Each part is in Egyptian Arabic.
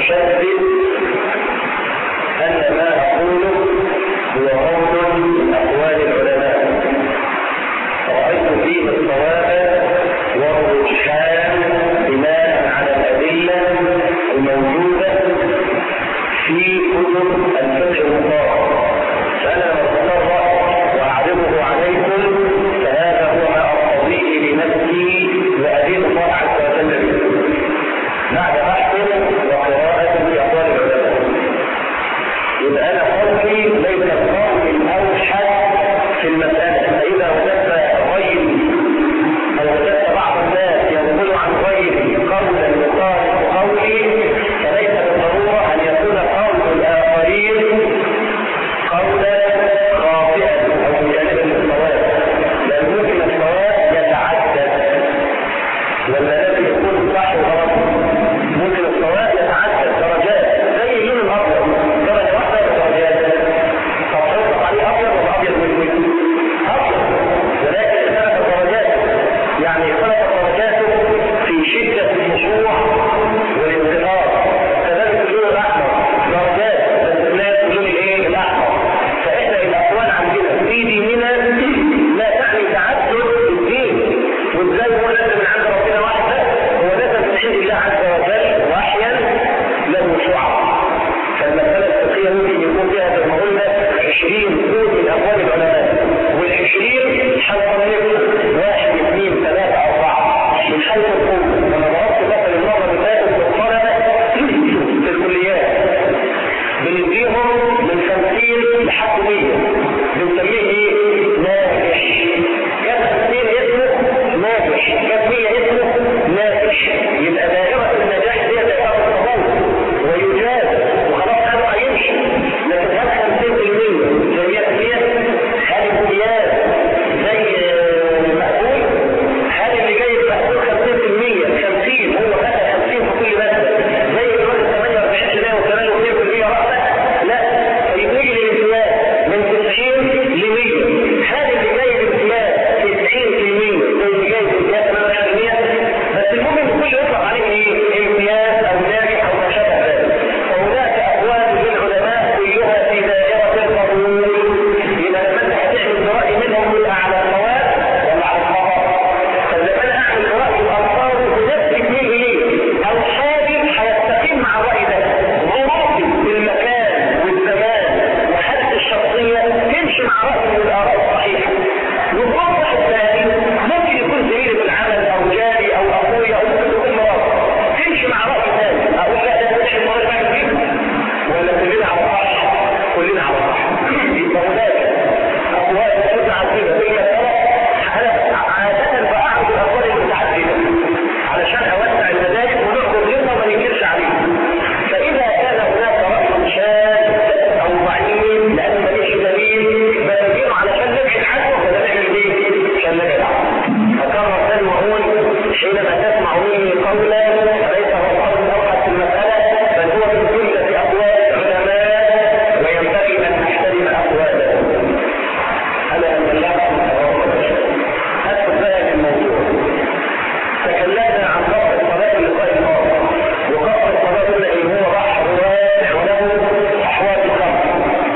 أشدد أن ما أقوله هو قول من أقوال العلماء رأيت فيه الصواب والرجحان بناء على الأدلة الموجودة في كتب الفقه المطهر فأنا أتصرف وأعرضه عليكم فهذا هو ما أقتضيه لنفسي وأدين الله عز وجل به بعد بحث وقراءة في أقوال العلماء يبقى أنا قولي ليس القول الأوحد في المسألة فإذا وجدت غيري أو وجدت بعض الناس ينقل عن غيري قولا يخالف قولي فليس بالضرورة أن يكون قول الآخرين قولا خاطئا أو بجانب الصواب لأن ممكن الصواب يتعدد ولا لازم يكون صح وغلط ممكن الصواب يتعدد درجات زي اللون الأبيض درجة واحدة ولا درجات طب حط عليه أبيض ولا أبيض والوجه أبيض ولكن اختلف درجات يعني اختلف درجاته في شدة الخشوع والانتقاد كذلك اللون الأحمر درجات بس الناس اللون الإيه الأحمر فإحنا الأقوال عندنا في ديننا لا تعني تعدد الدين وازاي هو نزل من عند ربنا واحد بس هو نزل من عند الله عز وجل وحيا له شعب فالمسألة الفقهية ممكن يكون فيها زي ما قلنا 20 قول من أقوال العلماء وال20 هنصنف واحد اثنين ثلاثة أربعة من حيث القوة وأنا ضربت مثل المرة اللي فاتت للطلبة في الكليات بنديهم من 50 لحد 100 بنسميه ايه؟ ناجح جاب 50 اسمه ناجح جاب 100 اسمه ناجح يبقى دائرة النجاح دي دائرة القبول ويجاز وخلاص هذا هيمشي لكن هل 50% زي 100% هل امتياز زي مقبول هل اللي جاي مقبول 50% 50 هو خد 50 في كل مادة زي اللي واخد 48% وكمان 2% رأسه لا فيجي الامتياز من 90 ل 100 هل اللي جاي الامتياز 90% زي اللي جاي الامتياز 48% بس المهم ان كل يطلق عليه ايه؟ امتياز او ناجح او ما شابه ذلك فهناك اقوال للعلماء كلها في دائرة القبول يبقى لما انت هتعمل برأي منهم يبقى على الصواب ولا على الخطأ فلما انا اعمل برأي الألفاظ بنفس اتنين ليه او حاجب هيستقيم مع الرأي ده ظروفي بالمكان والزمان وحالة الشخصية تمشي مع رأي من الآراء الصحيحة والظروف واحد ثاني ممكن يكون زميلي في العمل او جاري او اخويا او ممكن يكون مراتي تمشي مع رأي ثاني اقول لا ده مش المرة اللي فيه ولا كلنا على صح كلنا على صح يبقى هناك اقوال متعدده في المساله انا عاده باخذ الاقوال المتعدده علشان اوسع المدارك ونحكم غيرنا وما ننكرش عليه فاذا كان هناك راي شاذ او ضعيف لان ماليش دليل بنجيبه علشان نبعد عنه ولا نعمل ايه؟ عشان نبعد عنه اكرر ثاني واقول حينما تسمع مني قولا فليس هو القول الاوحد في المساله بل هو من جمله اقوال العلماء وينبغي ان نحترم اقوالهم الا ان بلغكم ادخل بقى في الموضوع تكلمنا عن قصر الصلاه اللقاء الماضي وقصر الصلاه قلنا ان هو بحر واسع وله احوال الخمس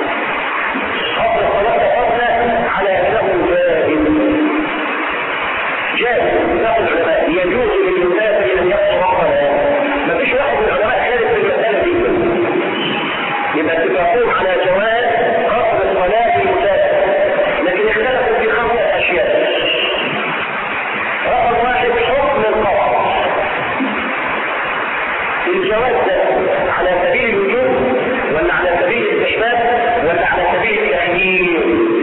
قصر الصلاه اتفقنا على انه جائز جائز اتفاق العلماء يجوز للمسافر ان يقصر الصلاه ما فيش واحد من العلماء خالف في المساله دي يبقى اتفاقهم على جواز قصر الصلاه للمسافر لكن اختلفوا في خمسه اشياء رقم واحد حكم القصر الجواز ده على سبيل الوجوب ولا على سبيل الاستحباب ولا على سبيل التخيير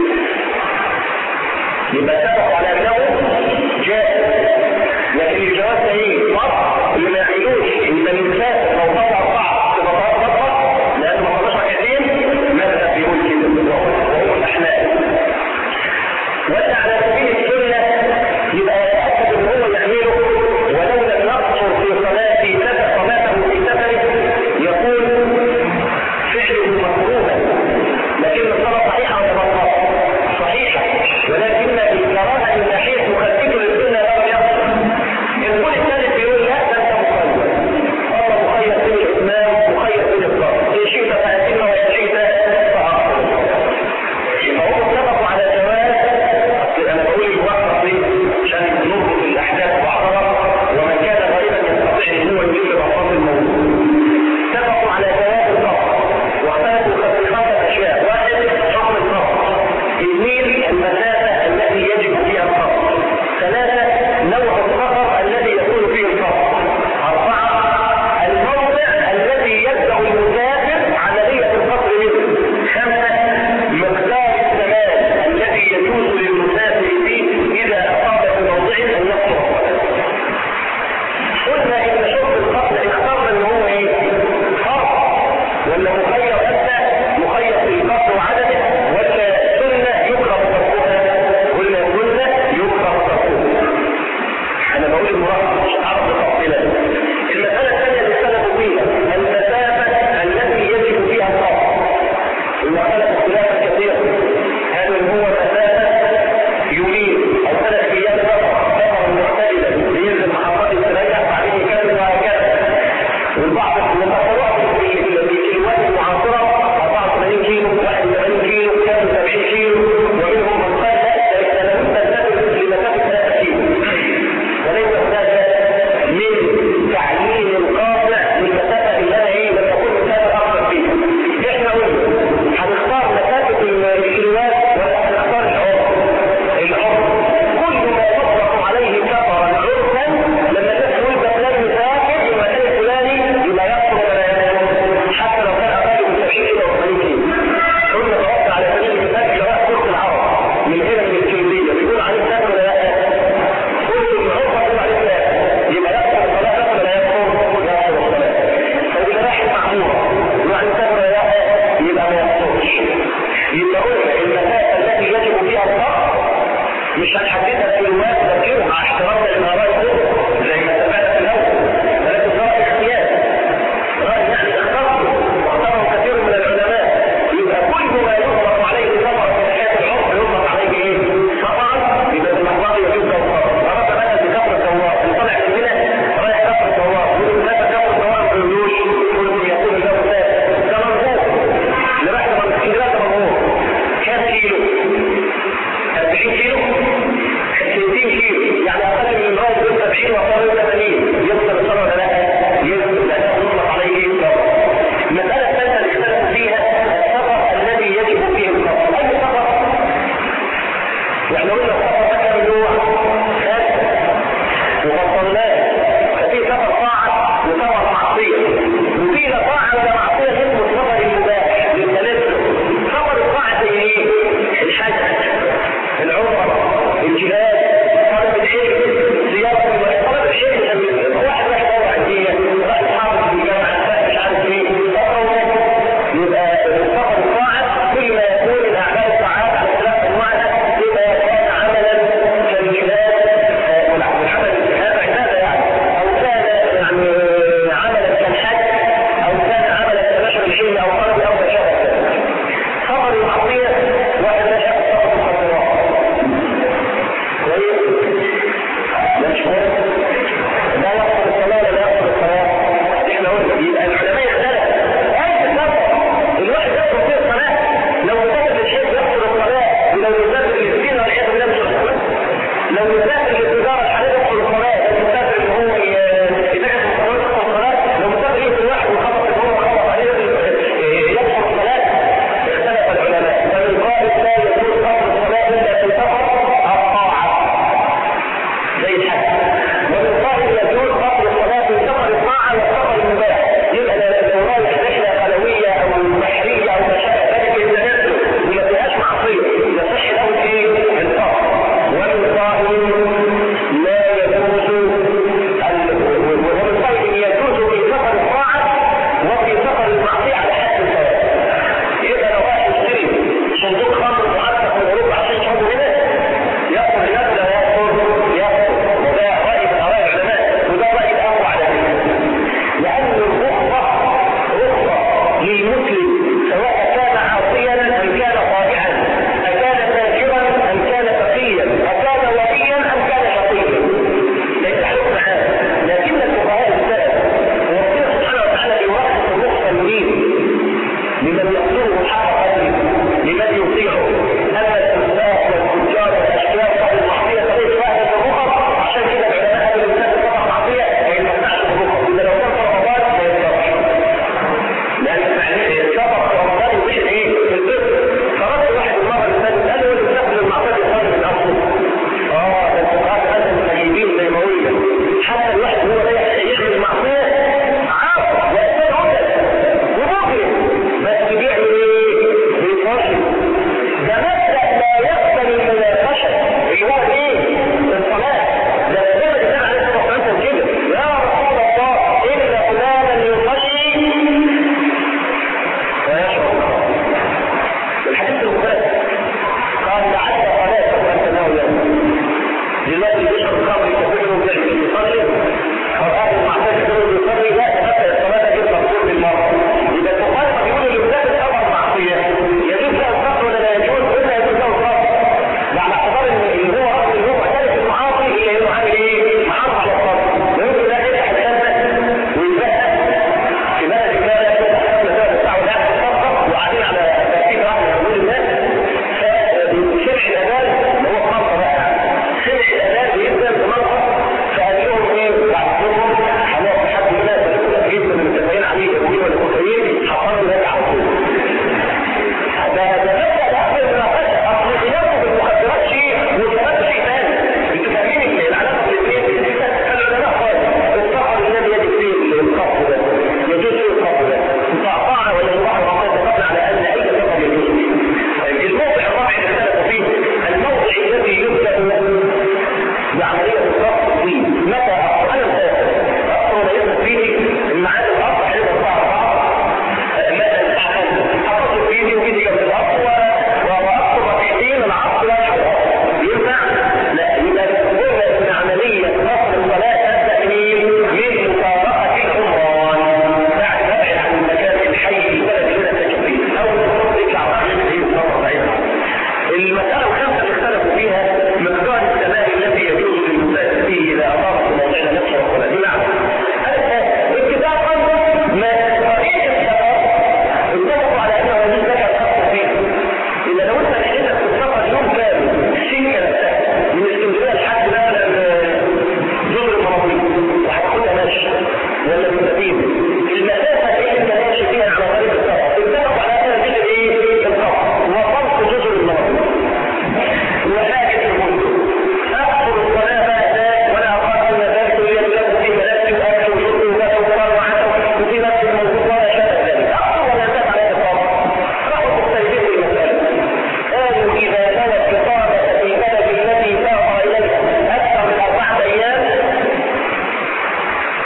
يبقى اتفقوا على انه جائز لكن الجواز ده ايه؟ فرض اللي ما يعيدوش يبقى الانسان لو طلع اربعه تبقى طلع فتره لانه ما طلعش ركعتين ماذا بيقول كده وهو الاحلام ولا على سبيل السنه يبقى يتاكد ان هو يعمله ولو لم يقصر في صلاته سفر صلاته في سفره يقول فعله مكروها لكن الصلاه صحيحه ولا باطله؟ صحيحه ولكن الكراهه من ناحيه مخففه للسنه لو يقصر القول الثالث بيقول لا ده انت مخالف الله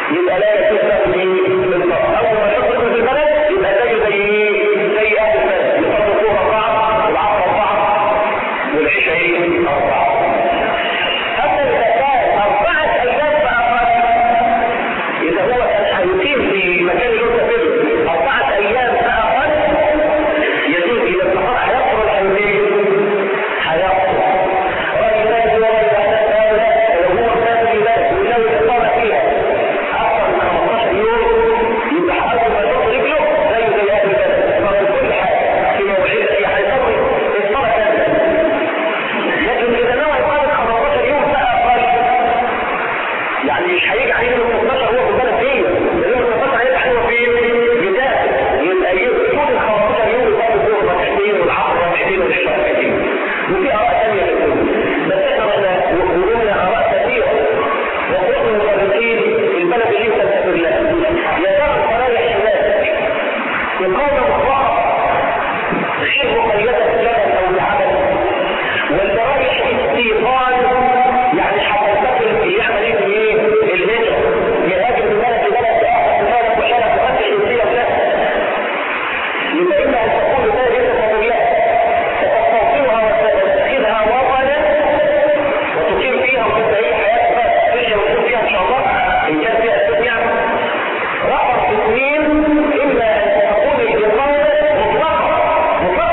يبقى لا يجوز له بالضبط اول ما يخرج في البلد يبقى زيه زي ايه؟ زي اهل البلد يصلوا الظهر اربعه والعصر اربعه والعشاء ايه؟ اربعه اما اذا كان اربعه ايام فاقل اذا هو كان هيقيم في المكان اللي هو سافره اربعه ايام فاقل يجوز اذا استطاع هيقصر ولا هيقيم؟ هيقصر راي ثاني هو راي اهل البلد لو هو كان في بلد ولو الاقامه فيها اكثر من 15 يوم يبقى اول ما يحط رجله زيه زي اهل البلد ففي كل حاجه في موعد هي هيصلي الصلاه كامله لكن اذا نوى يقابل 15 يوم فاقل يعني مش هيجي عليه من 15 هو في البلد فين لانه 15 هيجي عليه فين بتاع يبقى يكون ال 15 يوم يقابل الظهر ركعتين والعصر ركعتين والعشاء ركعتين وفي اراء ثانيه للكل بس احنا رحنا وقلنا اراء كثيره وقلنا المدرسين في البلد اللي انت مسافر لها يا ترى الفرايح هناك اقامه مطلقه غير مقيده بسبب او بعمل ولا رايح استيطان يعني هتنتقل يعمل ايه في ايه؟ الهجره يهاجر من بلد لبلد ياخذ من بلد وشرف وفتح الجنسيه وكذا يبقى اما ان تقول ذلك يتفق الله فتستوطنها وتتخذها وطنا وتقيم فيها وتبدا هي حياتك بقى تسترجع وتقيم فيها ان شاء الله ان كان فيها اسباب يعني رقم اثنين اما ان تكون الاقامه مطلقه مطلقه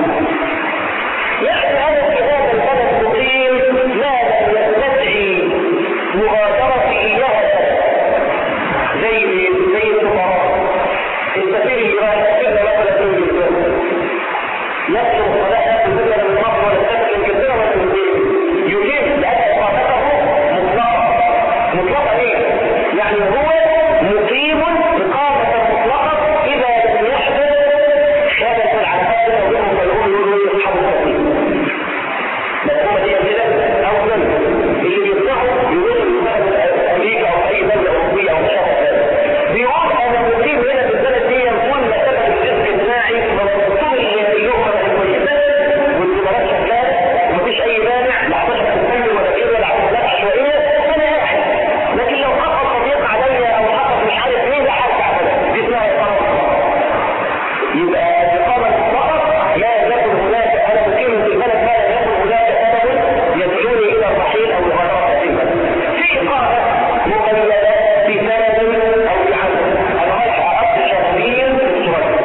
يعني يعني انا في هذا البلد مقيم ما لم يستدعي مغادرتي اياها زي زي السفراء السفير اللي راح يسافر مثلا في انجلترا يطلب صلاه مثلا من مصر ولا يسافر انجلترا ولا من يجيب لان اقامته مطلقه مطلقه ايه؟ يعني هو مقيم اقامه مطلقه اذا لم يحدث خلل على هذا وهم فيقولوا يقولوا يصحبوا التسليم مفهومه دي كده اولا اللي بيفتحوا يقولوا مثلا امريكا او اي دوله اوروبيه او شرق بيقول انا مقيم هنا في البلد دي يكون مسافه الرزق بتاعي مبسوط اللغه الكويسه والدولارات شغاله ومفيش اي مانع لا احتاج تسلم ولا كده ولا عمليات عشوائيه انا قاعد لكن لو حصل صديق عليا او حصل مش عارف مين لا هرجع بلد دي اسمها اقامه يبقى الإقامة المطلقة لا يكن هناك أنا مقيم في البلد لا يكن هناك سبب يدعوني إلى الرحيل أو الغادرة في البلد. في إقامة مقيدة في سند أو في عمل. أنا رايح أقضي شهرين في استراليا.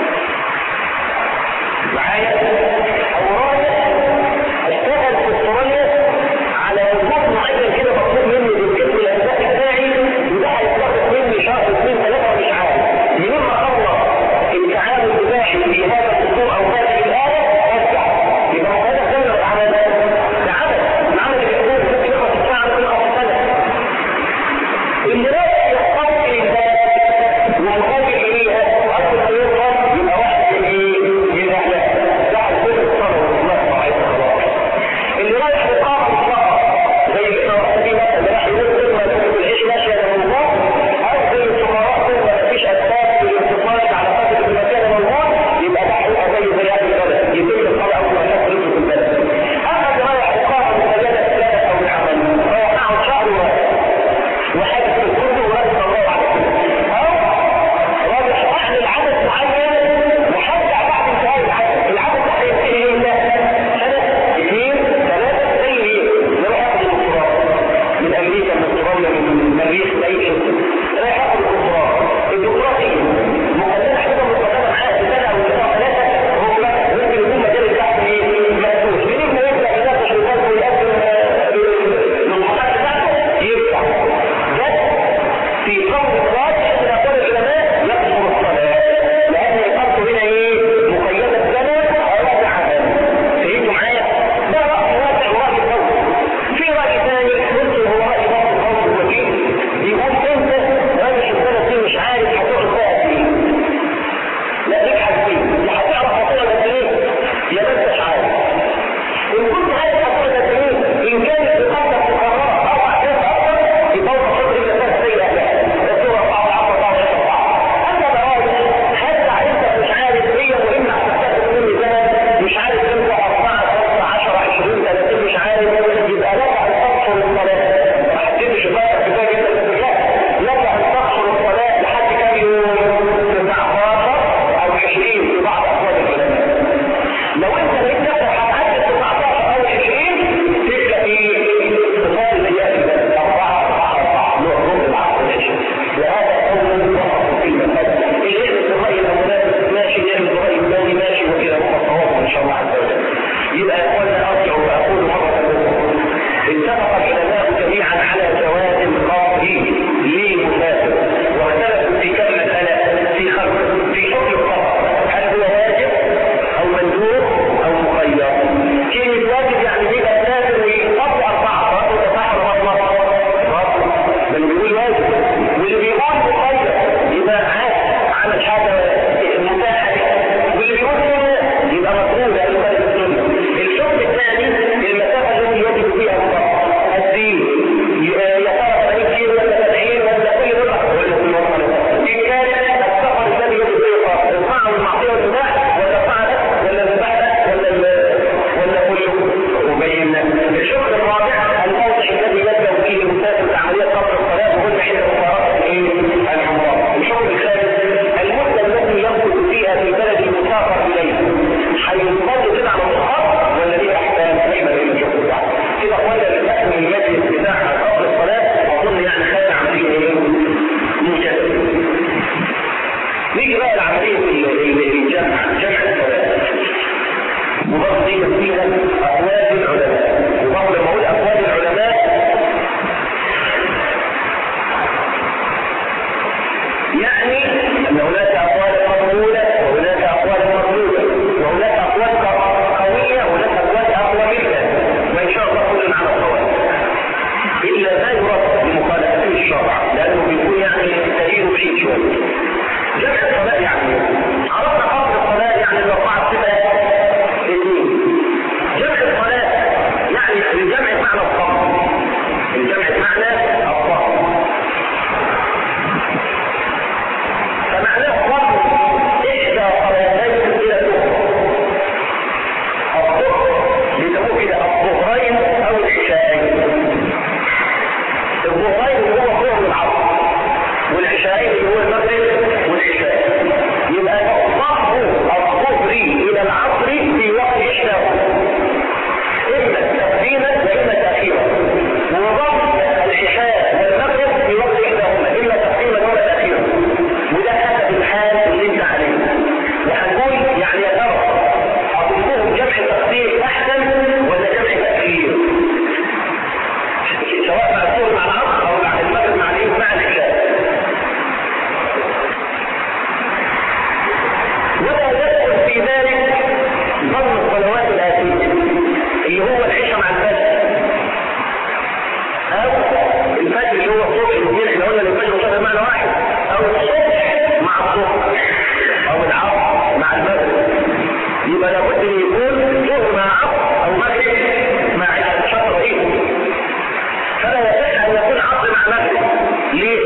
معايا؟ أو رايح أشتغل في استراليا على وجود معين كده مطلوب مني بالكتب الأسباب بتاعي وده هيستغرق مني شهر اثنين ثلاثة مش عارف. منين ما أخلص التعامل بتاعي في هذا الاسبوع او هذه الايه ارجع يبقى هذا خير العمل العمل العمل اللي بيكون ممكن يخلص الساعه ممكن يخلص سنه اللي رايح يحتاج البلد ومقابل اليها اصل يوصل يبقى واحد من ايه؟ من اهلها بعد كل الصلاه والصلاه وعايز خلاص اللي رايح اقامه مطلقه زي اللي احنا واحد فيه مثلا رايح ينزل ما العيش ماشيه للموضوع او زي السفراء كده ما فيش اسباب للاتصال على قدر المكان الموجود يبقى ده هيبقى زي زي اهل البلد يتم الصلاه اول ما يحط رجله في البلد اما اللي رايح اقامه مستجده الثلاثه او العمل رايح اقعد شهر واحد وحاجه في الكل ورد الله عليه او رايح اعمل عدد معين وهرجع بعد انتهاء العدد العدد ده هينتهي الا سنه اثنين ثلاثه زي ايه؟ نروح اخد الدكتوراه من امريكا من استراليا من المريخ من اي شيء رايح اخد الدكتوراه الدكتوراه دي مقدمه حاجه مقدمه معاها سنه او سنه ثلاثه هو ممكن يكون مجال البحث ايه؟ مفتوح منين ما يبدا يناقش الفرق ويقدم المحاضرات بتاعته يفتح جد في قول الراجح من اقوال العلماء يكثر الصلاه لان اقامته هنا ايه؟ مقيده بسنه او بعمل فهمتوا معايا؟ ده راي واسع وراي قوي في راي ثاني ممكن هو راي برضه قوي وكيل يقول انت راجل السنه دي مش عارف هتقعد فيها قد ايه لا ليك حاجتين يا هتعرف هتقعد قد ايه يا ما انتش عارف ان كنت عارف هتقعد قد ايه ان كانت اقامتك مقرره اربع سنين اكثر يبقى صدر الى ثلاث سنين اهلها بس هو واللي بيقول مخير يبقى عاد عمل حاجه متاحه واللي بيقول كده يبقى مفروض على فرق السنه الحكم الثاني المسافه التي يجب فيها الفرق الدين يا ترى 80 كيلو ولا 70 ولا كل ربع ولا كل ربع ان كان السفر الذي يجب فيه الفرق الطاعه والمعصيه والمباح ولا فعلت ولا ذبحت ولا ولا كله وبينا الشق الرابع الموضع الذي يبدا فيه المسافر عمليه قبل الصلاه وقلنا عند مفارقه الايه؟ العمران الشق الخامس المده التي يمكث فيها في البلد المسافر اليه هينضبط كده على الخط ولا ليه احكام احنا ايه الشق بتاعه كده قلنا الحكم المجلس بتاعنا قبل الصلاه اظن يعني خد عمليه ايه؟ موجزه نيجي بقى لعمليه الجمع جمع الصلاه وبرضه دي فيها اقوال العلماء وبرضه لما اقول اقوال العلماء يعني ان هناك اقوال مقبوله وهناك اقوال مردوده وهناك اقوال قويه وهناك اقوال اقوى منها وان شاء الله كلنا على الصواب الا ما يرد بمخالفته الشرع لانه بيكون يعني دليل بعيد شويه جمع الصلاه يعني عرفنا قبل الصلاه يعني الاربعه صفات اثنين جمع الصلاه يعني الجمع بمعنى الضم الجمع بمعنى الضم فمعناه ضم احدى صلاتين الى الاخرى الظهر بيسموه كده الظهرين او العشاءين الظهرين اللي هو ظهر العصر والعشاءين اللي هو المغرب والعشاء يبقى ضم الظهر الى العصر في وقت احداهما اما تقديما واما تاخيرا وضم العشاء والمغرب في وقت احداهما اما تقديما ولا تاخيرا وده حسب الحال اللي انت عليه وهنقول يعني يا ترى اظنهم جمع تقدير احسن ولا جمع تاخير سواء مع الظهر مع العصر او مع المغرب مع الايه مع العشاء ولا يدخل في ذلك ضمن الصلوات الآتية اللي هو العشاء مع الفجر أو الفجر اللي هو الصبح الاثنين احنا قلنا الفجر والصبح بمعنى واحد أو الصبح مع الظهر أو العصر مع المغرب يبقى لابد ان يكون الظهر مع عصر أو مغرب مع عشاء شطر ايه فلا يصح أن يكون عصر مع مغرب ليه؟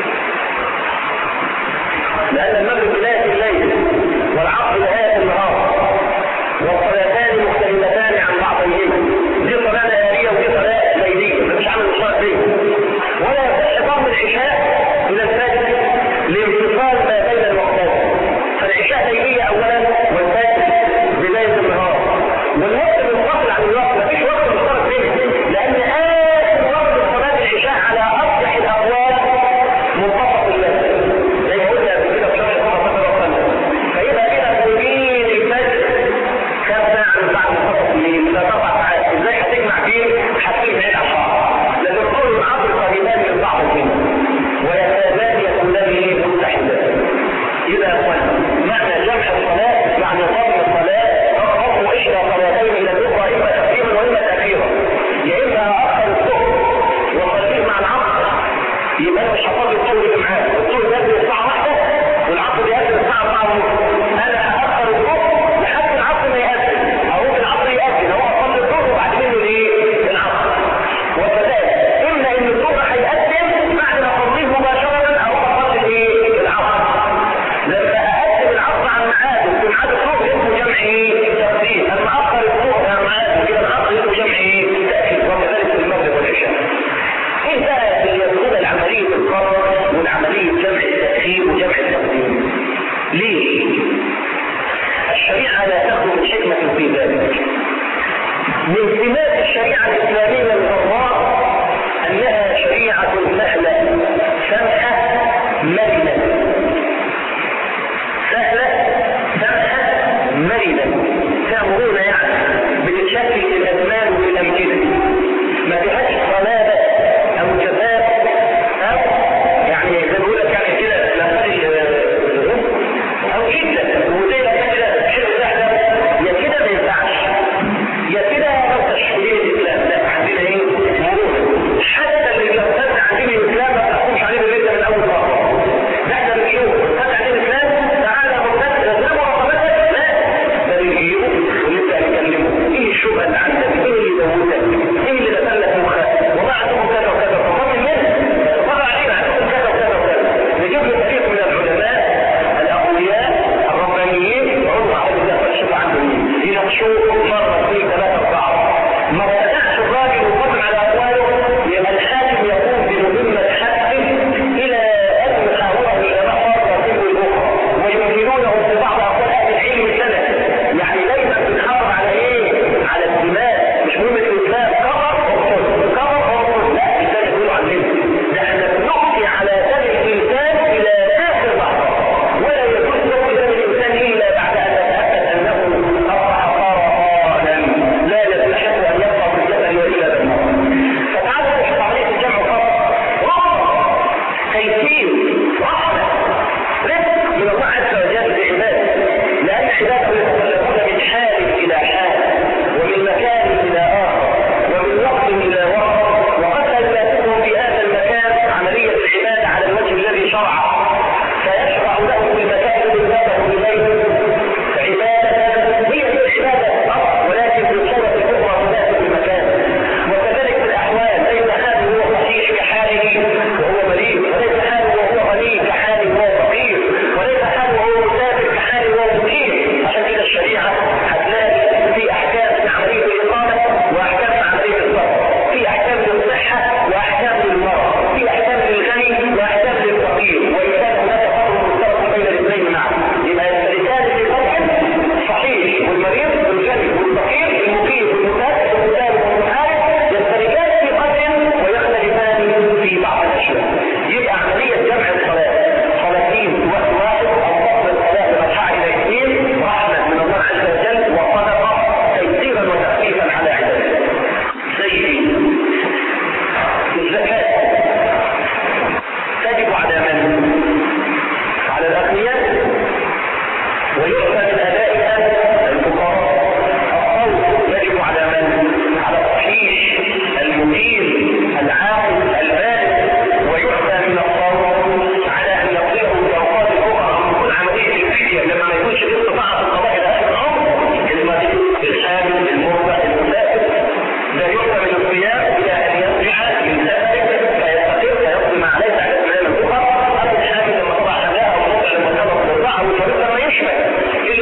لأن المغرب بداية الليل والعصر نهاية النهار والصلاتان مختلفتان عن بعضهما دي صلاة نهارية ودي صلاة ليلية مفيش عامل مشترك بينهم ولا يصح ضم العشاء إلى الفجر لانفصال ما بين الوقتين فالعشاء ليلية أولا والفجر بداية النهار والوقت منفصل عن الوقت مفيش وقت مشترك بينهم لأن آخر وقت صلاة العشاء على أصلح الأقوال منتصف الليل زي ما قلنا قبل كده في شرح الصلاه صلى الله عليه وسلم فيبقى كده في يمين الفجر كم ساعه من بعد منتصف الليل ده سبع ساعات ازاي هتجمع بين حاجتين بعيد عن بعض لان الظهر والعصر قريبان من بعض كده ويكادان يكونان متحدان اذا يا اخوان معنى جمع الصلاه يعني ضم الصلاه ضم احدى صلاتين الى الاخرى اما تقديما واما تاخيرا يا اما اخر الظهر واصليه مع العصر يبقى انا مش هصلي الظهر اللي معاه الظهر ده الساعه واحدة والعصر بيأذن الساعه 4 ونص انا هاخر الظهر لحد العصر ما يأذن او ممكن العصر يأذن هو اصلي الظهر وبعد منه الايه العصر وكذلك اما ان الظهر هيأذن بعد ما اصليه مباشره او اصلي الايه العصر لما اقدم العصر عن ميعاده في ميعاد الظهر اسمه جمع ايه تقديم اما اخر الظهر عن ميعاده الى العصر اسمه جمع ايه تأخير وكذلك في المغرب والعشاء ايه بقى اللي يدخل عملية القرار والعملية جمع التأخير وجمع التقديم ليه الشريعة لا تخرج الحكمة في ذلك من سمات الشريعة الإسلامية الغراء أنها شريعة سهلة سمحة مرنة سهلة سمحة مرنة تأمرون يعني بتشكل الأزمان والأمكنة ما فيهاش صلابة أو جفاف أو يعني زي ما بقول لك يعني كده لا أو شدة وزي ما كده شيء سهلة يا كده ما ينفعش يا كده ما تشكيل الإسلام لا عندنا إيه مرونة حتى اللي بيرتد عن دين الإسلام ما تحكمش عليه شرعا فيشرع له في المكان الذي ذاته اليه عباده هي العباده اصل ولكن بصوره اخرى تناسب المكان وكذلك في الاحوال ليس حاله هو صحيح كحاله وهو مريض وليس حاله وهو غني كحاله وهو فقير وليس حاله وهو مسافر كحاله وهو مقيم عشان كده الشريعه هتلاقي في احكام في عمليه الاقامه واحكام في عمليه الصبر في احكام للصحه واحكام للمرض في احكام للغني واحكام للفقير وان كان هناك فرق مشترك بين الاثنين معا يبقى الرساله في فرق صحيح والمريض والغني والفقير المقيم والمسافر والمسافر والمحارب يختلفان في قدر ويختلفان في بعض الاشياء يبقى عمليه جمع الصلاه صلاتين في وقت واحد او فصل الصلاه بمرحله الى اثنين رحمه من الله عز وجل وصدقه تيسيرا وتخفيفا على عباده سيدي الزكاه تجب على من على الاغنياء ويؤتى من ادائها الفقراء الصوت يجب على من على الصحيح المقيم العاقل البالغ ويؤتى من الصوت على ان يقضيه الاوقات الاخرى او يكون عمليه الفديه لما ما يكونش في استطاعه القضاء الى اخر العمر المريض الحامل المرضع المسافر لا يؤتى من الصيام الى ان يرجع من سفره فيستقر فيقضي ما عليه على الايام الاخرى او الحامل لما طلع حملها او المرضع لما كبر الرضاعه والمريض لما يشمل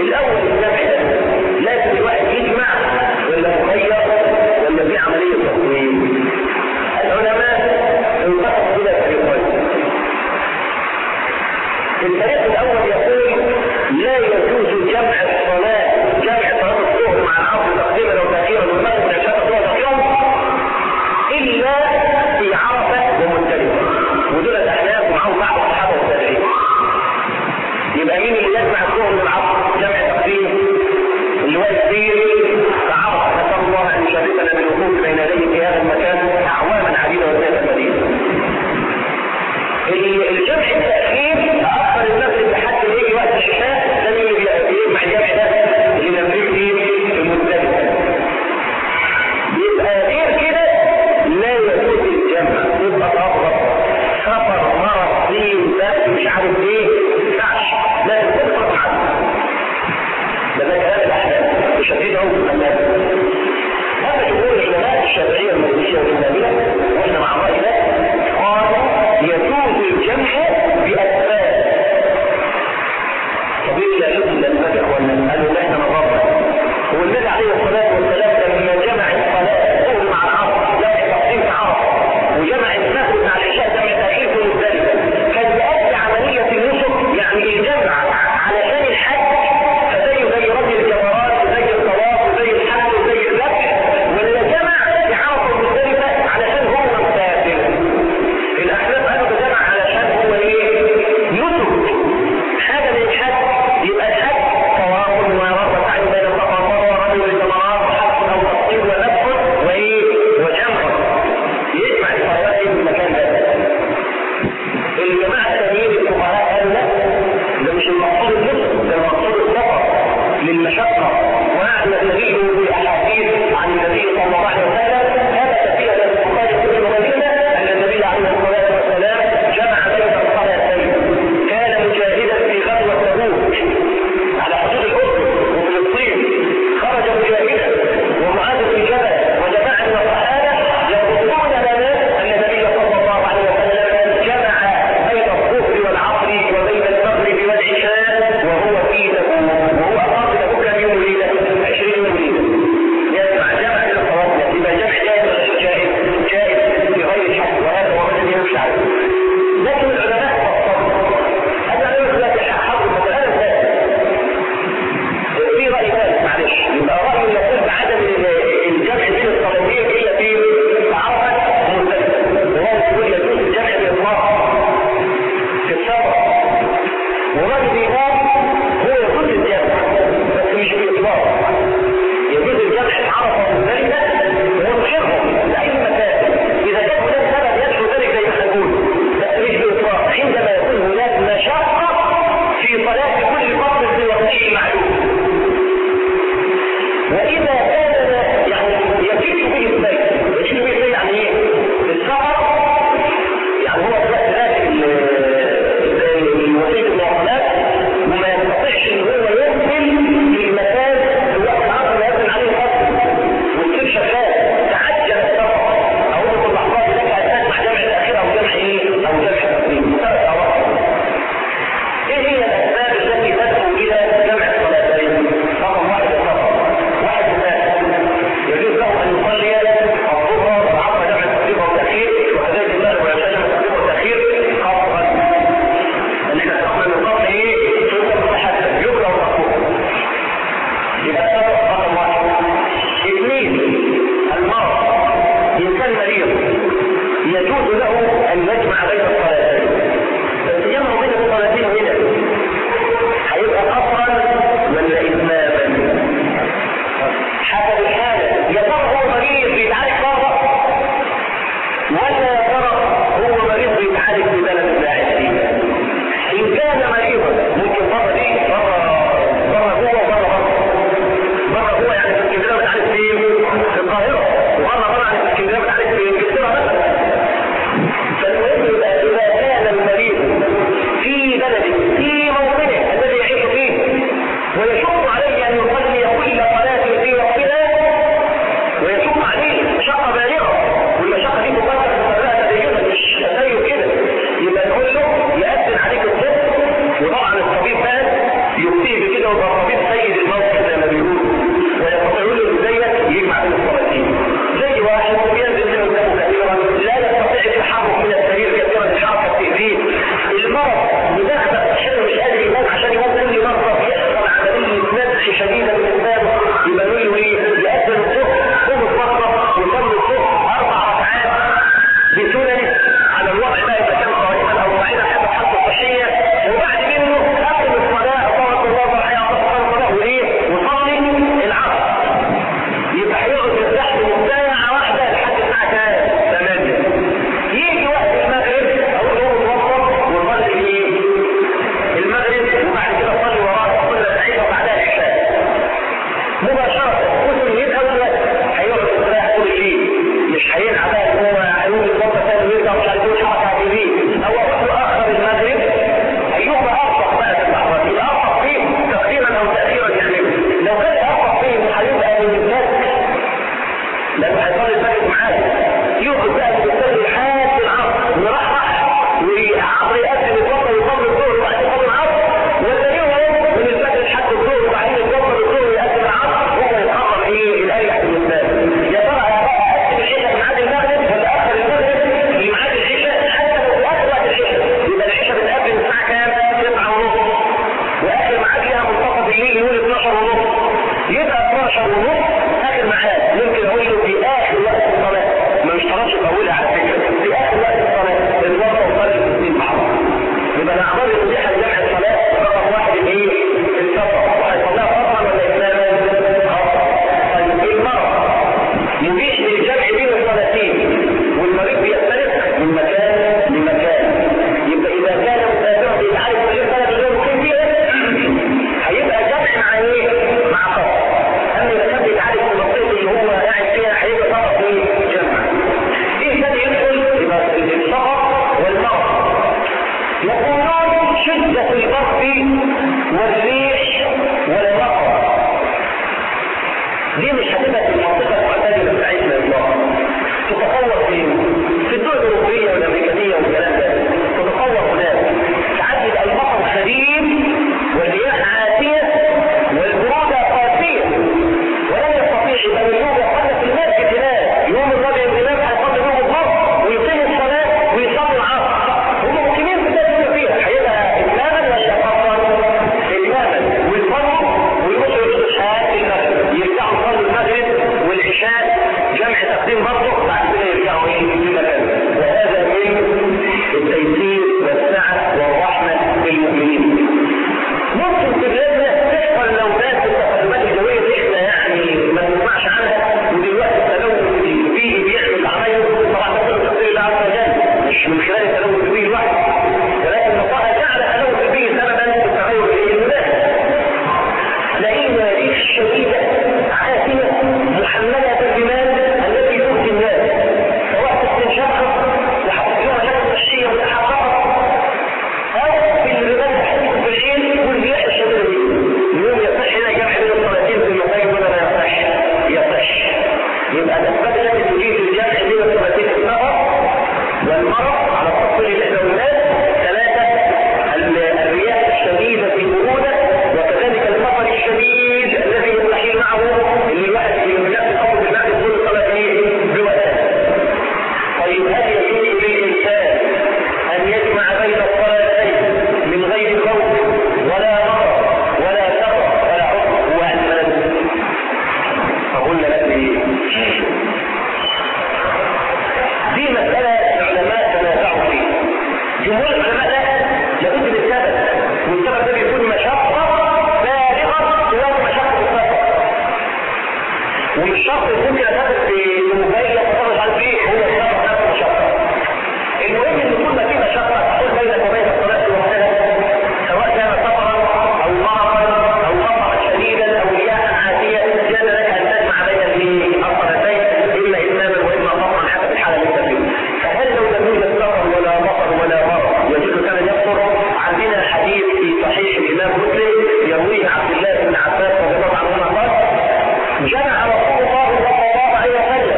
الاول الجمع ده لازم الواحد يجمع ولا مخير ولا في عمليه تصميم العلماء انتقصوا الى فريقين الفريق الاول يقول لا يجوز جمع الصلاه جمع صلاه الظهر مع العصر تقديما او تاخيرا والمغرب والعشاء تقديما تاخيرا الا في عرفه ومزدلفه ودول الاحناف ومعهم بعض الصحابه والتابعين يبقى مين اللي يجمع الظهر والعصر جمع تقديم اللي هو السير فعرف نسال الله ان يشرفنا بالوقوف بين يديه في هذا المكان اعواما عديده وزيادة المدينه الجمع التاخير اكثر الناس اللي حتى يجي وقت العشاء ده اللي بيجمع الجمع ده اللي نملك فيه المزدلفه يبقى غير كده لا يجوز الجمع يبقى افضل سفر مرض دين بس مش عارف ايه ما ينفعش لازم تدخل معاه ده ده كلام الاحلام مش هتيجي اهو في المكان هذا جمهور العلماء الشافعيه المالكيه والحنابله واحنا مع الراي ده قالوا يجوز الجمع باسباب طبيعي لا يجوز الاسباب يا اخوانا قالوا لا احنا نظرنا هو النبي عليه الصلاه والسلام لما جمع الصلاه الظهر مع العصر جمع تقديم في عرفه وجمع المغرب مع العشاء جمع تاخير في مزدلفه كان يؤدي عمليه النسك يعني الجمع علشان الحج فزي زي رمي الجمرات وزي الطواف وزي الحج وزي الذبح ولا جمع في عرفه ومزدلفه علشان هو مسافر الاحناف قالوا ده جمع علشان هو ايه نسك حاجه من الحج يبقى الحج طواف وممارسه سعي بين الصفا والمروه ورمي الجمرات وحج او تصطيد وذبح وايه وجمع يجمع الصلوات في المكان ده الجماعه التانيين الفقهاء قالوا لا ده مش المقصود النصف ده المقصود السفر للمشقه وقعد النبي باحاديث عن النبي صلى الله عليه وسلم ثبت فيها في البخاري ومسلم وغيرهما ان النبي عليه الصلاه والسلام جمع بين الصلاتين كان مجاهدا في غزوه تبوك على حدود الاردن وفلسطين خرج مجاهدا ومعاذ في جبل وجماعه من الصحابه يقولون لنا ان النبي صلى الله عليه وسلم جمع بين الظهر والعصر وبين المغرب والعشاء وهو في تبوك وهو اقام تبوك كم يوم وليله 20 يوم وليله يجمع جمع الى الصلاه يبقى جمع جائز جائز جائز في غير الحج وهذا هو الذي يمشي عليه لكن العلماء فصلوا هذا لا يثبت حق المساله في رأي ثالث معلش يبقى رأي يقول بعدم الجمع بين الصلاتين إلا في عرفة ومزدلفة وهو يقول يجوز الجمع بإطلاق في السفر ورأي الإمام هو يجوز الجمع بس مش بإطلاق يجوز الجمع في عرفة ومزدلفة وينشرهم لأي مكان إذا كان هناك سبب يدخل ذلك زي ما نقول بس مش بإطلاق عندما يكون هناك مشقة في صلاة كل فرد في وقته المعلوم وإذا كان يعني يجد به البيت يجد به البيت يعني ايه؟ السفر يعني هو في الوقت ذاك الوسيله المواصلات وما يستطيعش ان هو ينزل في المكان في وقت العصر لا ينزل عليه الفصل والسير شغال تعجل السفر اقول في اللحظات لك ان تجمع جمع الاخيره او جمع ايه؟ او جمع تقديم ثلاث اواخر ايه هي الاسباب التي تدعو الى جمع الصلاتين؟ رقم واحد السفر واحد الناس يجوز له ان يصلي الظهر وعصر جمع التقديم والتاخير وكذلك المغرب والعشاء جمع التقديم والتاخير خاصه ان احنا اتفقنا ان الفصل ايه؟ سنه مستحبه يكره ومكروه يبقى السفر رقم واحد اثنين المرض انسان مريض يجوز له ان يجمع بين الصلاتين بس جمع بين الصلاتين هنا هيبقى قصرا ولا اتماما حسب الحالة يا ترى هو مريض بيتعالج بره ولا يا ترى هو مريض بيتعالج في بلد لا عايش فيه ان كان مريضا ممكن بره دي بره بره هو وبره بره بره هو يعني في اسكندريه بيتعالج فين؟ في القاهره وبره بره يعني في اسكندريه بيتعالج في انجلترا مثلا فالمهم يبقى اذا كان المريض في بلده في موطنه الذي يعيش فيه ويشق عليه ان يصلي كل صلاه في وقتها ويشق عليه مشقه بالغه والمشقه دي مقدره بطريقه تدريجيه مش زيه كده يبقى نقول له يأذن عليك الطب وطبعا الطبيب بقى يفتيه بكده ويبقى الطبيب سيء بالليل يقول 12 ونص يبقى 12 ونص اخر ميعاد ممكن اقول له في اخر وقت الصلاه ما مش طلبش اقولها على فكره في اخر وقت الصلاه الوقت وصلي الاثنين مع بعض يبقى الاعمال يصلحها لجمع الصلاه رقم واحد الايه؟ السفر وهيصليها فطرا ولا اسلاما؟ طيب المرض يبيح للجمع بين الصلاتين والمريض بيختلف من مكان لمكان يبقى اذا كان مسافرا بيتعالج في البلد اللي هو مقيم فيها هيبقى جمع مع ايه؟ مع خط اما اذا كان بيتعالج في المنطقه اللي هو قاعد فيها هيبقى فقط ايه؟ جمع ايه تاني يدخل؟ يبقى السفر والمرض يقولون شدة البرد والريح والمطر دي مش هتبقى في المنطقة المعتدلة بتاعتنا الله تتطور في في الدول الأوروبية والأمريكانية والكلام ده تتطور هناك ساعات يبقى المطر شديد والرياح عاتية والبرودة قاسية ولن يستطيع يبقى الوجود حتى في المسجد هناك يوم الرابع الإمام هيصلي يوم الظهر ويقيم الصلاة ويصلي العصر هم مقيمين في الدولة فيها هيبقى إتماما ولا فضلا؟ إتماما ويصلوا ويروحوا يردوا الحياة في المغرب يرجعوا يصلوا المغرب والعشاء جمع تقديم برضه بعد كده يرجعوا ايه في مكان وهذا من التيسير والسعة والرحمة للمؤمنين ممكن في بلادنا تحصل لو ناس التقدمات الجوية اللي احنا يعني ما نسمعش عنها ودلوقتي التلوث البيئي بيعمل عمايل طبعا ده كله تقدير الله عز وجل مش من خلال التلوث البيئي لوحده ولكن الله جعل التلوث البيئي سببا في التغير المناخ لأن ريح شديدة عاتية محملة بالرمال التي تؤذي الناس سواء تستنشقها وحطيها لك تشتية متحققة أو في الرمال تحدث بالحيل والرياح الشديدة دي اليوم يصح هنا جمع بين الصلاتين في المساجد ولا لا يصح؟ يصح يبقى الأسباب التي تجيب الجمع بين الصلاتين في السفر والمرض على التصوير الأولاد ثلاثة الرياح الشديدة في البرودة وكذلك المطر الشديد الذي يستحيل معه اللي الواحد يملأ قبل بالماء يقول صلاة ايه بوقتها طيب هل يجوز للإنسان أن يجمع بين الصلاتين من غير خوف ولا مرض ولا سفر ولا عذر هو أن فقلنا لك ايه دي مسألة العلماء تنازعوا فيها جمهور العلماء لا لابد من سبب والسبب ده بيكون مشقة بالغة سواء مشقة السفر ومش شرط ممكن اسافر في موبايل اتفرج على فيه هو السفر نفسه مشقة المهم ان طول ما في مشقة تحول بينك وبين الصلاة لوحدها سواء كان سفرا او مرضا او خطرا شديدا او رياحا عاتية كان لك ان تجمع بين الصلاتين اما اتماما واما فطرا حسب الحالة اللي انت فيها فهل لو لم يوجد سفر ولا مطر ولا مرض يجوز كان يفطر عندنا حديث في صحيح الامام مسلم يرويه عبد الله بن عباس رضي الله عنهما قال جمع رسول الله صلى الله عليه وسلم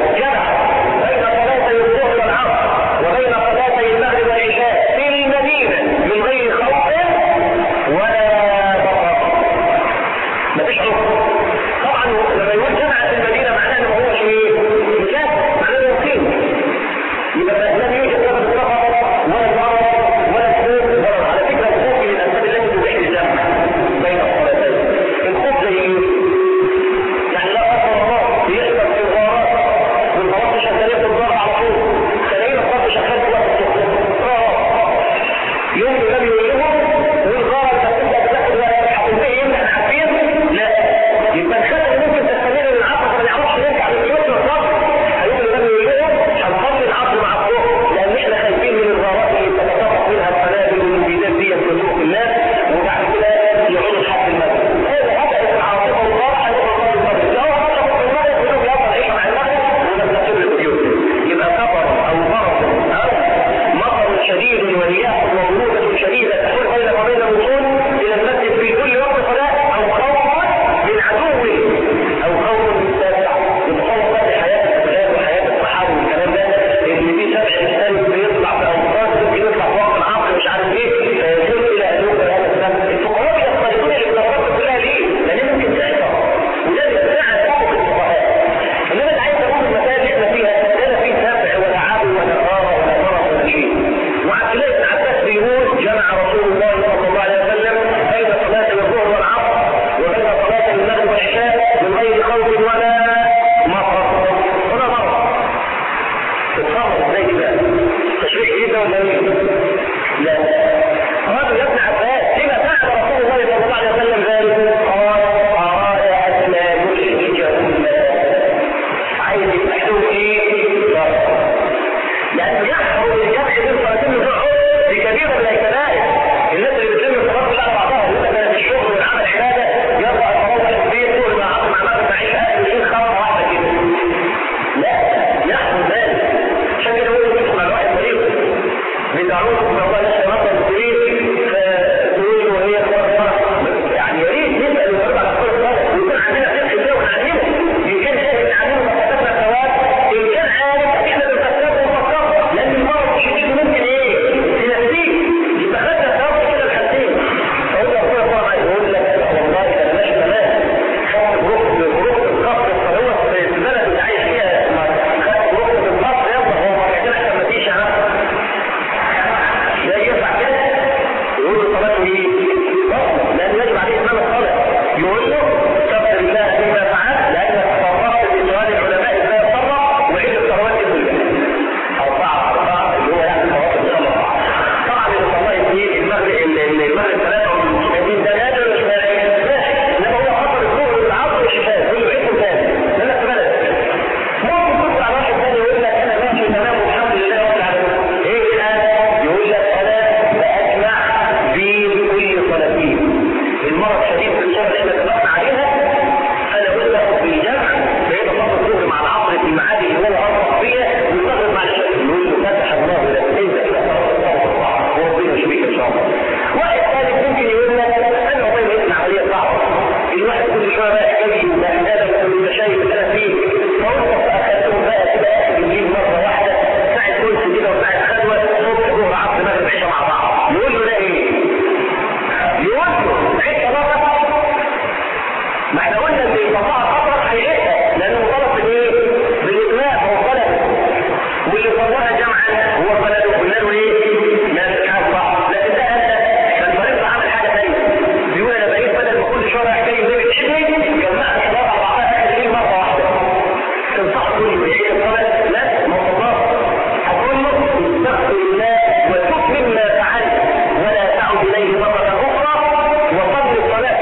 وجهه عيد صلاه ما احنا قلنا ان يطلعها خطر هيعيدها لانه طلب بالايه؟ بالاطلاق هو طلب واللي صورها جمعا هو طلب قلنا له ايه؟ لا تتحاسب بعض لكن ده انت كان فريق عمل حاجه ثانيه بيقول انا بقيت بدل ما كل شهر احكي زي بتعيدني جمعت صلاه على بعضها اخر ليه مره واحده تنصح كل يعيد الصلاه لا ما الله هقول له استغفر الله وتب مما فعلت ولا تعد اليه مره اخرى وصل الصلاه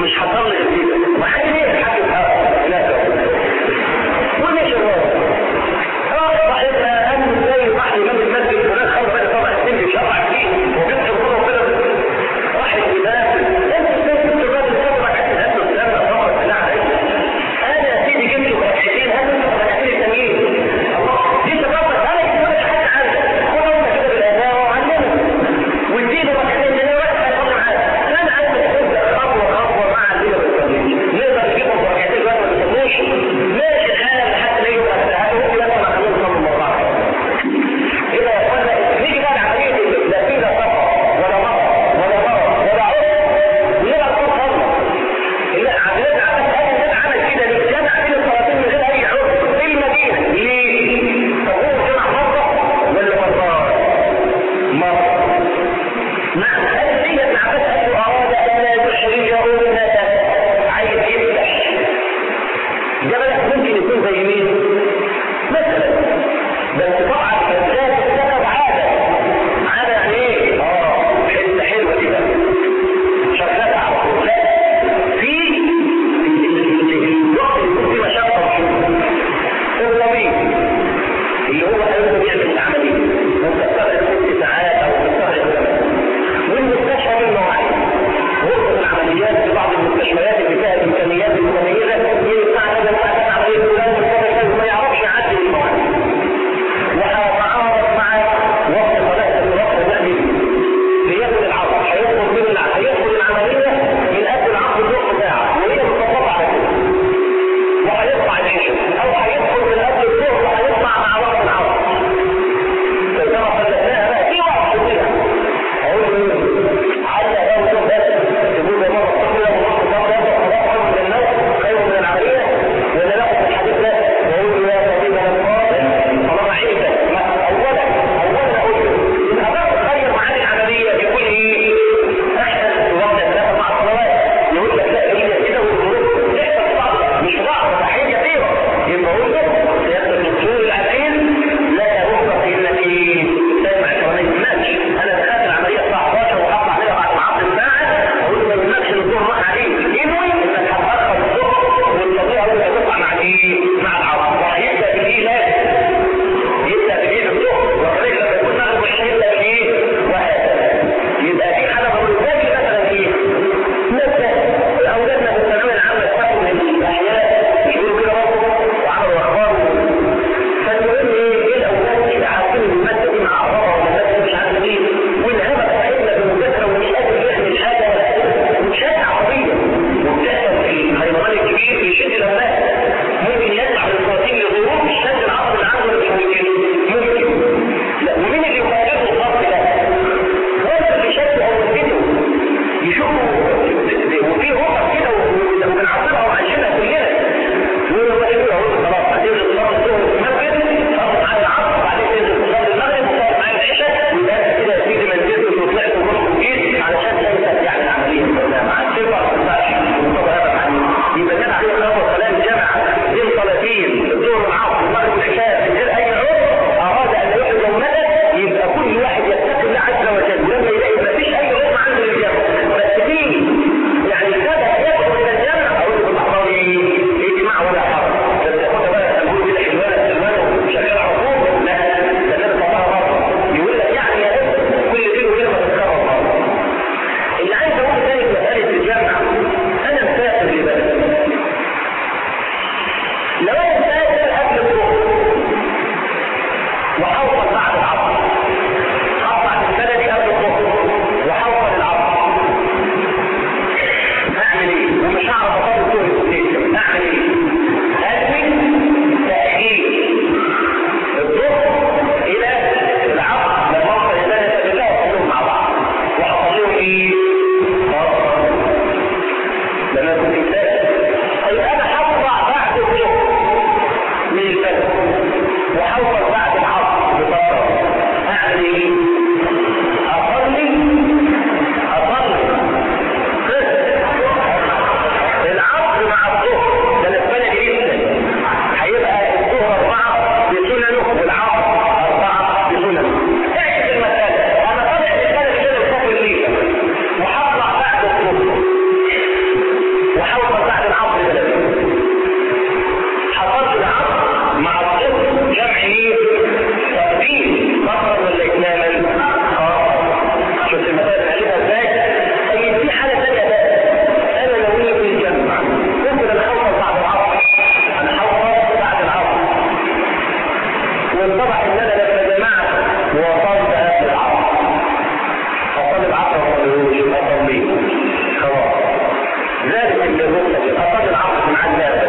مش هصلي غير كده وحاجه ليه الحاج لا ومشي الراجل راح صاحب امن ازاي راح لامام المسجد فلان خرج بقى طبعا السن شرع فيه وبيت الكوره كده راح الامام انت ازاي كنت الراجل صبرك عشان هات له السلام صبرك بالله عليك انا يا سيدي جبت له ركعتين هات انت ركعتين التانيين الله دي صبرك انا كنت ولا حاجه عندك خد امك كده بالاذان وعلمك واديله ركعتين تانيين واحد هيصلي معاك انا عايزك تبدا خطوه خطوه مع اللي ما بيصليش نقدر نجيبهم ركعتين واحد ما بيصلوش ماشي الحال لحد ما يبقى هذا هو لما خلوه صلى الله عليه وسلم إذا قلنا نيجي بقى العملية لا فيها سفر ولا مرض ولا مرض ولا عسر ولا طول خالص لا عملية عمل هذا الناس عمل كده ليه؟ كان عاملين الصلاتين من غير أي عذر في المدينة ليه؟ تقول جمع مرة ولا مرات؟ مرة نعم هذه هي ابن عباس أنه أراد أن لا يحرج أمته عايز يفتح ده بقى ممكن يكون زي مين؟ مثلا بس طبعا فساد السبب عادة عادة يعني ايه؟ اه حته حلوه كده شغاله على طول لا في الوقت اللي يكون فيه مشقه وشغل الطبيب اللي هو هيقدر بيعمل العمليه ممكن تستغرق ست ساعات او تستغرق ثمان والمستشفى منه واحد غرفه العمليات في بعض المستشفيات اللي فيها الامكانيات المتميزه ينفع كذا ينفع كذا عمليه فلان وكذا كذا ما يعرفش يعدي المواعيد وهتعارض مع وقت صلاة الوقت الذي ليدخل العصر هيدخل من الع- هيدخل العملية من قبل العصر بنص ساعة وهي متطلبة على كده وهيطلع العشاء أو هيدخل من قبل الظهر وهيطلع مع وقت العصر فكما خلقناها بقى في وقت فيها أقول له عدى لو شوف بس تقول ده مرة تقول له مرة تقول له خلاص خير من النوم خير من العملية ولا لا في الحديث ده وأقول له يا طبيب الأطفال طالما عيبك اولا اولا اقول يبقى بقى تغير معاني العمليه يكون ايه احسن في وقت ثلاثه مع الصلوات يقول لك لا هي كده والظروف تحصل بعض مش بعض تحيه كثيره يبقى اقول له سيادة الدكتور العزيز لا رخصه الا في سامع كمان يهمكش انا دخلت العمليه الساعه 11 وهطلع منها بعد معاصر ساعه اقول له ما يهمكش ان الظهر راح عليك ينوي انك هتاخر الظهر والطبيعي اقول له هتطلع مع الايه؟ مع العصر وهيبدا بالايه لازم يبدا بالايه بالظهر وكذلك لما يكون مغرب والعشاء يبدا بالايه وهكذا يبقى في حاله بالتالي مثلا ايه مثلا اولادنا في الثانويه العامه اتفقوا من الاحياء يقولوا كده برضه وعملوا اخبار فالمهم ايه ايه الاولاد اللي عارفين الماده دي معرضه ولا الماده دي مش عارف ايه والهبه صاحبنا في المذاكره ومش قادر يعمل حاجه ولا قادر وشات عصبيه وبتحصل في الحيوان الكبير في شد الاملاك ممكن يدفع للقاتل لظروف الشد العصبي اللي عنده مش ممكن ممكن لا ومين اللي يخرجه الضغط ده؟ هو اللي شد او الفيديو يشوفوا وفي غرف كده وبنعصبها وعايشينها كلنا يقول له ايه اهو خلاص هتنزل تصلي الظهر في المسجد خلاص على العصر وبعدين تنزل تصلي المغرب وتصلي معايا العشاء ويبقى انت كده يا سيدي ما نزلتش وطلعت ورحت وجيت علشان انت يعني العمليه مع السبع ما تنفعش يبقى كده عليه الصلاه والسلام جمع بين صلاتين الظهر والعصر والمغرب والعشاء من غير اي عذر اراد ان يحرج امته يبقى كل واحد يتقي الله عز وجل ولما يلاقي ما فيش اي عذر عنده للجمع بس في يعني كده يدخل الى الجمع اقول له بالأحرار ايه اجماع ولا حرج بس ياخدها بقى تقول كده حلوانه سلوانه شغال على طول لا ده كده طبعا غلط يقول لك يعني يا ريت كل فين وفين ما تتكرر مرة. اللي عايز اقول تاني في مساله الجمع انا مسافر لبلد لو انا مسافر قبل الظهر وحوصل بعد العصر اطلع من بلدي قبل الظهر وحوصل العصر اعمل ايه؟ ومش هعرف اطلع الظهر ستيشن اعمل ايه؟ انوي تاخير الظهر الى العصر لما اوصل الى بلد الله واصليهم مع بعض واصليهم ايه؟ فرض لما كنت مسافر طيب انا هطلع بعد الظهر من البلد وحوصل بعد العصر بفتره اعمل ايه؟ اصلي اصلي العصر مع الظهر ده بالنسبه لي جدا هيبقى الظهر اربعه بسننه والعصر اربعه بسننه احسب المساله انا طالع من البلد كده بسافر ليها وهطلع بعد الظهر وحوصل بعد العصر بلدي حصلت العصر مع الصفر جمع ايه؟ تقديم مصدر ولا اكمالا؟ اه شفت المسائل عليها ازاي؟ طيب في حاله ثانيه بقى انا لو هي في الجمع ممكن انا اوصل بعد العصر انا اوصل بعد العصر واتضح ان انا لما جمعت وصلت قبل العصر اصلي العصر وما اصليهوش يبقى اصليه خلاص ذلك اللي الركنه اصلي العصر مع الناس